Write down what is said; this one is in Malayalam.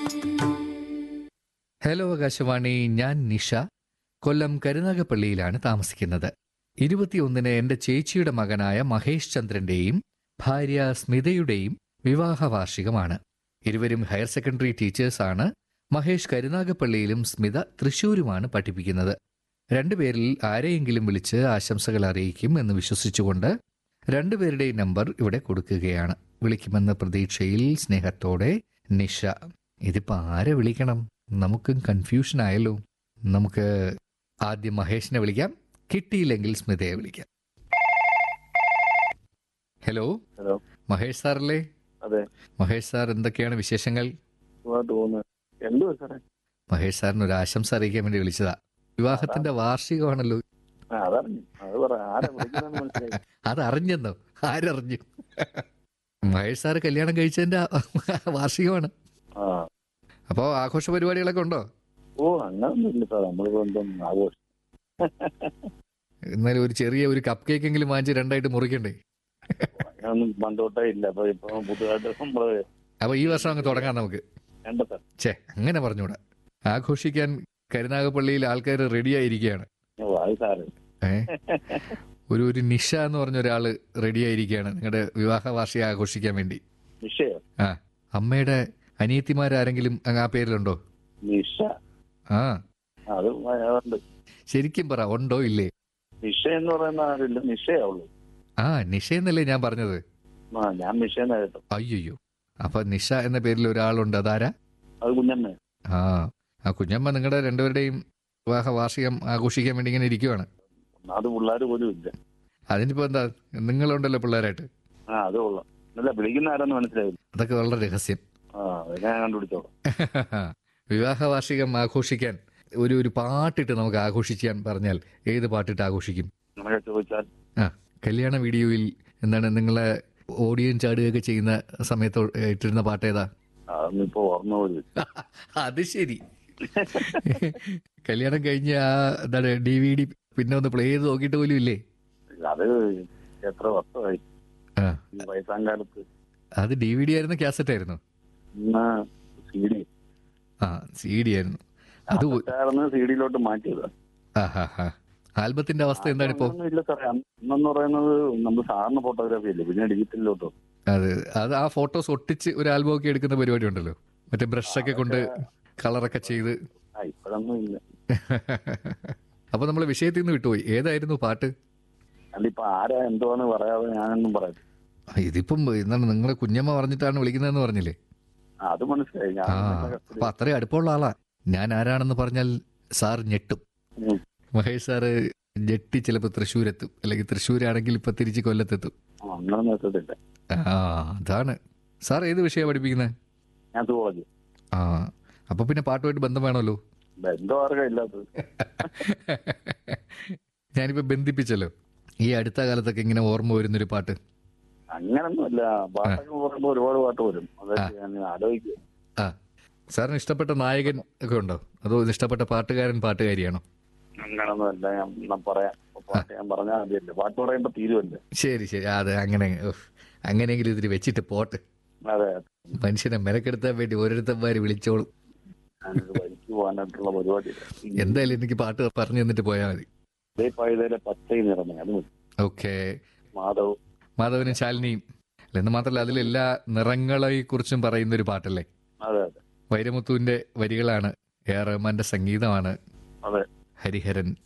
ഹലോ ആകാശവാണി ഞാൻ നിഷ കൊല്ലം കരുനാഗപ്പള്ളിയിലാണ് താമസിക്കുന്നത് ഇരുപത്തിയൊന്നിന് എന്റെ ചേച്ചിയുടെ മകനായ മഹേഷ് ചന്ദ്രന്റെയും ഭാര്യ സ്മിതയുടെയും വിവാഹ വാർഷികമാണ് ഇരുവരും ഹയർ സെക്കൻഡറി ടീച്ചേഴ്സാണ് മഹേഷ് കരുനാഗപ്പള്ളിയിലും സ്മിത തൃശൂരുമാണ് പഠിപ്പിക്കുന്നത് രണ്ടുപേരിൽ ആരെയെങ്കിലും വിളിച്ച് ആശംസകൾ അറിയിക്കും എന്ന് വിശ്വസിച്ചുകൊണ്ട് രണ്ടുപേരുടെയും നമ്പർ ഇവിടെ കൊടുക്കുകയാണ് വിളിക്കുമെന്ന പ്രതീക്ഷയിൽ സ്നേഹത്തോടെ നിഷ ഇതിപ്പോ ആരെ വിളിക്കണം നമുക്കും കൺഫ്യൂഷൻ ആയല്ലോ നമുക്ക് ആദ്യം മഹേഷിനെ വിളിക്കാം കിട്ടിയില്ലെങ്കിൽ സ്മിതയെ വിളിക്കാം ഹലോ ഹലോ മഹേഷ് സാറല്ലേ അതെ മഹേഷ് സാർ എന്തൊക്കെയാണ് വിശേഷങ്ങൾ സുഖമായിട്ട് പോകുന്നു എന്തുവാ സാറേ മഹേഷ് സാറിന് ഒരു ആശംസ അറിയിക്കാൻ വേണ്ടി വിളിച്ചതാ വിവാഹത്തിന്റെ വാർഷികമാണല്ലോ ആ അതറിഞ്ഞു അത് പറ ആരാ വിളിക്കുന്നതെന്ന് മനസ്സിലായി അത് അറിഞ്ഞെന്നോ ആരറിഞ്ഞു മഹേഷ് സാറ് കല്യാണം കഴിച്ചതിന്റെ വാർഷികമാണ് ആ അപ്പോ ആഘോഷ പരിപാടികളൊക്കെ ഉണ്ടോ ഓ അങ്ങനൊന്നും ഇല്ല സാർ നമ്മളിപ്പോ എന്തും ആഘോഷം എന്നാലും ഒരു ചെറിയ ഒരു കപ്പ് കേക്ക് എങ്കിലും വാങ്ങിച്ച് രണ്ടായിട്ട് മുറിക്കണ്ടേ അങ്ങനൊന്നും പണ്ടോട്ടേ ഇല്ല അപ്പൊ ഇപ്പൊ പുതുതായിട്ട് നമ്മള് അപ്പൊ ഈ വർഷം അങ്ങ് തുടങ്ങാം നമുക്ക് വേണ്ട സാർ ഛേ അങ്ങനെ പറഞ്ഞൂടാ ആഘോഷിക്കാൻ കരുനാഗപ്പള്ളിയിൽ ആൾക്കാർ റെഡി ആയിരിക്കുകയാണ് ഓ അത് സാറ് ഏ ഒരു ഒരു നിഷ എന്ന് പറഞ്ഞ ഒരാള് റെഡി ആയിരിക്കുകയാണ് നിങ്ങളുടെ വിവാഹ വാർഷികം ആഘോഷിക്കാൻ വേണ്ടി നിഷയോ ആ അമ്മയുടെ അനിയത്തിമാരാരെങ്കിലും അങ്ങ് ആ പേരിലുണ്ടോ നിഷ ആ അത് അതുണ്ട് ശരിക്കും പറ ഉണ്ടോ ഇല്ലേ നിഷ എന്ന് പറയുന്ന ആരില്ല നിഷയേ ഉള്ളൂ ആ നിഷ എന്നല്ലേ ഞാൻ പറഞ്ഞത് ആ ഞാൻ നിഷയെന്നാ കേട്ടോ അയ്യോ അപ്പൊ നിഷ എന്ന പേരിൽ ഒരാളുണ്ട് അതാരാ അത് കുഞ്ഞമ്മ ആ ആ കുഞ്ഞമ്മ നിങ്ങളുടെ രണ്ടുപേരുടെയും വിവാഹ വാർഷികം ആഘോഷിക്കാൻ വേണ്ടി ഇങ്ങനെ ഇരിക്കുവാണ് അത് പിള്ളേർ പോലും ഇല്ല അതിനിപ്പോ എന്താ നിങ്ങളുണ്ടല്ലോ പിള്ളേരായിട്ട് ആ അത് കൊള്ളാം അല്ല വിളിക്കുന്ന ആരെന്ന് മനസ്സിലായില്ല അതൊക്കെ വളരെ രഹസ്യം ആ അത് ഞാൻ കണ്ടുപിടിച്ചോളാം വിവാഹ വാർഷികം ആഘോഷിക്കാൻ ഒരു ഒരു പാട്ടിട്ട് നമുക്ക് ആഘോഷിക്കാൻ പറഞ്ഞാൽ ഏത് പാട്ടിട്ട് ആഘോഷിക്കും അങ്ങനെ ചോദിച്ചാൽ ആ കല്യാണ വീഡിയോയിൽ എന്താണ് നിങ്ങളെ ഓഡിയൻ ചാടുകയൊക്കെ ചെയ്യുന്ന സമയത്ത് ഇട്ടിരുന്ന പാട്ട് ഏതാ അതൊന്നും ഇപ്പൊ ഓർമ്മ പോലും ഇല്ല. അത് ശരി കല്യാണം കഴിഞ്ഞ് ആ എന്താണ് ഡി വി ഡി പിന്നെ ഒന്ന് പ്ലേ ചെയ്ത് നോക്കിയിട്ട് പോലും ഇല്ലേ അത് എത്ര വർഷമായി ആ ഈ വയസ്സാം കാലത്ത് അത് ഡി വി ഡി ആയിരുന്നു കാസറ്റ് ആയിരുന്നു ഇന്ന് സി ഡി ആ സി ഡി ആയിരുന്നു അത് ഒ- ആയിരുന്നു സി ഡിയിലോട്ട് മാറ്റിയത് ആ ഹാ ഹാ ആൽബത്തിന്റെ അവസ്ഥ എന്താണ് ഇപ്പോ അങ്ങനൊന്നും ഇല്ല സാറേ അന്നെന്ന് പറയുന്നത് നമ്മൾ സാറിന് ഫോട്ടോഗ്രാഫി അല്ലേ പിന്നെ ഡിജിറ്റലിലോട്ടോ അത് അത് ആ ഫോട്ടോസ് ഒട്ടിച്ച് ഒരു ആൽബം ഒക്കെ എടുക്കുന്ന പരിപാടി ഉണ്ടല്ലോ മറ്റേ ബ്രഷൊക്കെ കൊണ്ട് കളറൊക്കെ ചെയ്ത് ആ ഇപ്പോഴൊന്നും ഇല്ല അപ്പൊ നമ്മൾ വിഷയത്തിൽ നിന്ന് വിട്ടുപോയി ഏതായിരുന്നു പാട്ട് അല്ല ഇപ്പൊ ആരാ എന്തുവാന്ന് പറയാതെ ഞാനൊന്നും പറയാം ആ, ഇതിപ്പം എന്താണ് നിങ്ങളെ കുഞ്ഞമ്മ പറഞ്ഞിട്ടാണ് വിളിക്കുന്നതെന്ന് പറഞ്ഞില്ലേ ആ, അത് മനസ്സിലായി ഞാൻ ആ നിന്നെ അപ്പൊ അത്രയും അടുപ്പമുള്ള ആളാ ഞാൻ ആരാണെന്ന് പറഞ്ഞാൽ സാർ ഞെട്ടും ഉം. മഹേഷ് സാറ് ഞെട്ടി ചിലപ്പോൾ തൃശ്ശൂരെത്തും അല്ലെങ്കിൽ തൃശ്ശൂരാണെങ്കിൽ ഇപ്പൊ തിരിച്ച് കൊല്ലത്തെത്തും ആ, അങ്ങനൊന്നും എത്തത്തില്ല ആ അതാണ് സാർ ഏത് വിഷയമാണ് പഠിപ്പിക്കുന്നത് ഞാൻ സുവോളജി ആ അപ്പൊ പിന്നെ പാട്ടുമായിട്ട് ബന്ധം വേണമല്ലോ എന്തോ ആർക്കാ ഇല്ലാത്തത് ഞാനിപ്പോ ബന്ധിപ്പിച്ചല്ലോ ഈ അടുത്ത കാലത്തൊക്കെ ഇങ്ങനെ ഓർമ്മ വരുന്നൊരു പാട്ട് അങ്ങനൊന്നും അല്ല പാട്ടൊക്കെ പറയുമ്പോ ഒരുപാട് പാട്ട് വരും അതൊക്കെ ഞാൻ ആലോചിക്കുക ആ സാറിന് ഇഷ്ടപ്പെട്ട നായകൻ ഒക്കെ ഉണ്ടോ അതോ ഇഷ്ടപ്പെട്ട പാട്ടുകാരൻ പാട്ടുകാരിയാണോ അങ്ങനൊന്നും അല്ല ഞാൻ ഞാൻ പറയാം ഇപ്പൊ പാട്ട് ഞാൻ പറഞ്ഞാൽ മതിയല്ലോ പാട്ട് പറയുമ്പോ തീരുമല്ലോ ശരി ശരി അതെ അങ്ങനെ ഉഫ്. അങ്ങനെയെങ്കിലും ഇതിന് വെച്ചിട്ട് പോട്ട് അതെ മനുഷ്യനെ മെനക്കെടുത്താൻ വേണ്ടി ഓരോരുത്തന്മാര് വിളിച്ചോളും ഞാനൊരു വഴിക്ക് പോകാനായിട്ടുള്ള പരിപാടി എന്തായാലും എനിക്ക് പാട്ട് പറഞ്ഞു തന്നിട്ട് പോയാൽ മതി ഇതേ പഴുതയിലെ പച്ചയും നിറമേ അത് മതി ഓക്കെ മാധവ് മാധവനും ശാലിനിയും അല്ല, എന്ന് മാത്രമല്ല അതിലെല്ലാ നിറങ്ങളെ കുറിച്ചും പറയുന്ന ഒരു പാട്ടല്ലേ അതെ അതെ വൈരമുത്തുവിന്റെ വരികളാണ് എ ആർ റഹ്മാന്റെ സംഗീതമാണ് അതെ ഹരിഹരൻ